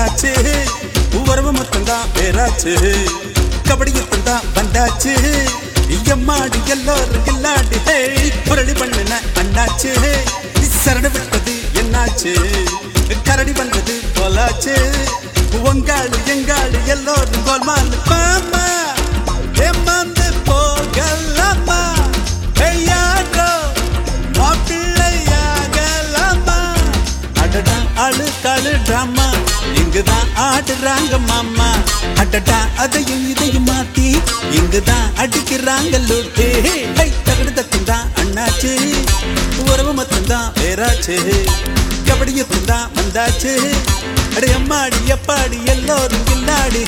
அண்ணாச்சு உறவு மொத்தம் தான் பேராச்சு கபடியத்தம் தான் வந்தாச்சு எம்மாடி எல்லோரும் கில்லாடி ஹே புரளி பண்ணுன அண்ணாச்சு சரண விட்டது என்னாச்சு கரடி வந்தது போலாச்சு உங்காடு எங்காடு எல்லோரும் கோல்மால் பாமா ஏமாந்து போகலாமா ஐயாடோ மாப்பிள்ளையாகலாமா அடடா அழுக்காலு டிராமா இங்குதான் ஆடுறாங்க மாமா அடடா அதையும் இதையும் மாத்தி இங்குதான் அடிக்கிறாங்க லூட்டு ஹை தகடு தத்தும் தான் அண்ணாச்சு உறவு மொத்தம் தான் வேறாச்சு கபடியத்தும் தான் வந்தாச்சு அடே அம்மாடி எப்பாடி எல்லோரும் கில்லாடி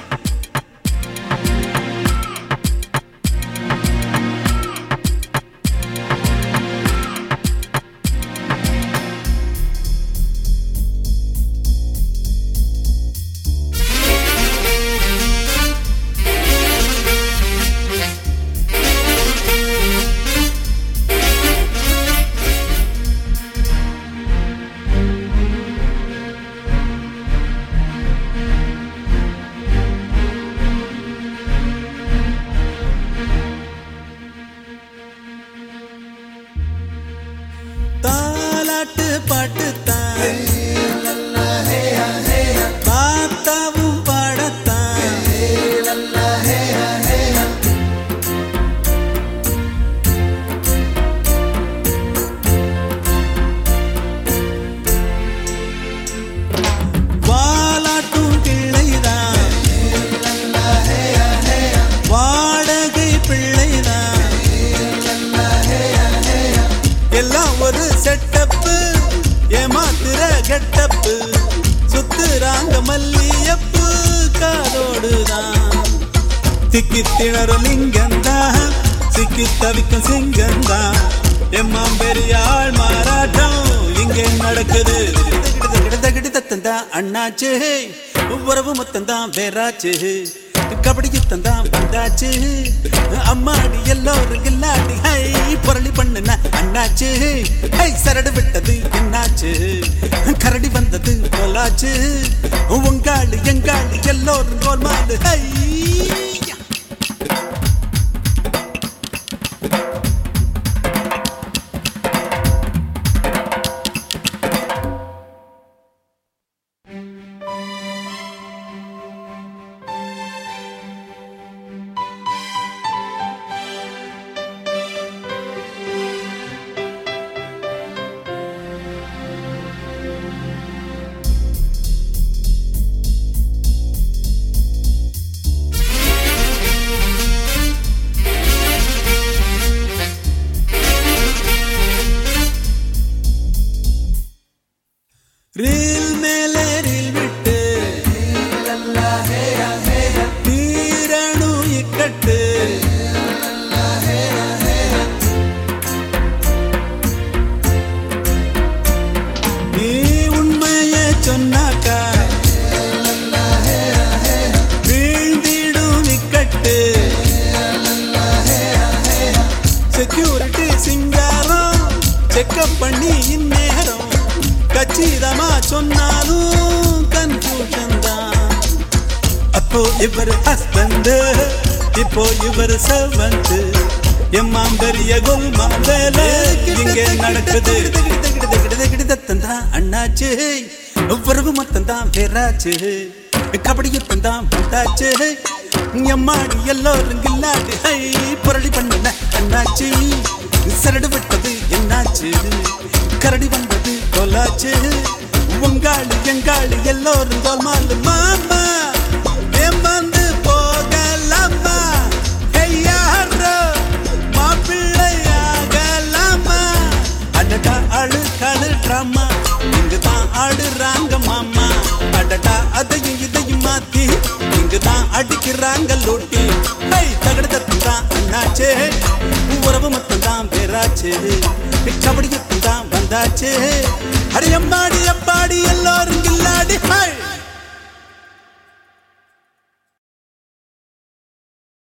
தாலாட்டு பாட்டு தான் தாத்தாவும் பாடத்தான் வாலாட்டும் பிள்ளைதான் வாடகை பிள்ளைதான் எல்லாம் ஒரு செட்டப்பு ஏமாத்துற கெட்டப்பு சுத்துறாங்க மல்லியப்பு காதோடுதான் திக்கி திணறும் லிங்கந்தான் சிக்கி தவிக்கும் சிங்கந்தான் எம்மாம் பெரிய ஆள் மாறாட்டம் இங்கே நடக்குது தத்தந்தான் அண்ணாச்சு உறவு மொத்தம் தான் வேறாச்சு கபடி யுத்தம் தான் வந்தாச்சு அம்மாடி எல்லோரும் இல்லாடி ஹை புரளி பண்ணுன அண்ணாச்சு ஹை சரடு விட்டது என்னாச்சு கரடி வந்தது போலாச்சு உங்காளு எங்காளு எல்லோரும் கோல்மாலு ஹை ரீல் மேலே ரீல் விட்டு தீரணு இக்கட்டு நீ உண்மைய சொன்னாக்கா வீழ்ந்திடும் இக்கட்டு செக்யூரிட்டி சிங்காரம் செக்கப் பண்ணி இந்நேரம் கச்சிதமா சொன்னாலும் கன்ஃபியூஷன் தான் அப்போ இவர் ஹஸ்பண்ட் இப்போ இவர் சர்வன்ட் எம்மாம் பெரிய குல்மா வேலை இங்கே நடக்குது தத்தந்தான் அண்ணாச்சு உறவு மொத்தம் தான் வேறாச்சு கபடி யுத்தம் தான் வந்தாச்சு எம்மாடி எல்லோரும் கில்லாடி ஹை புரளி பண்ணுன அண்ணாச்சு சரடு விட்டது என்னாச்சு கரடி வந்தது கொலாச்சு உங்காளு எங்காளு எல்லோரும் கோல்மாலு மாமா ஏமாந்து போகலாமா ஐயாரோ மாப்பிள்ளையாகலாமா அடடா அழு கழு ட்ராமா இங்குதான் ஆடுறாங்க மாமா அடடா அதையும் இதையும் மாத்தி இங்குதான் அடிக்கிறாங்க லூட்டி ஹை தகடு தத்துதான் அண்ணாச்சே உறவு மொத்தம் தான் பேராச்சு கபடி தான் வந்தாச்சு அடி அம்மாடி அப்பாடி எல்லாரும் கில்லாடி ஹை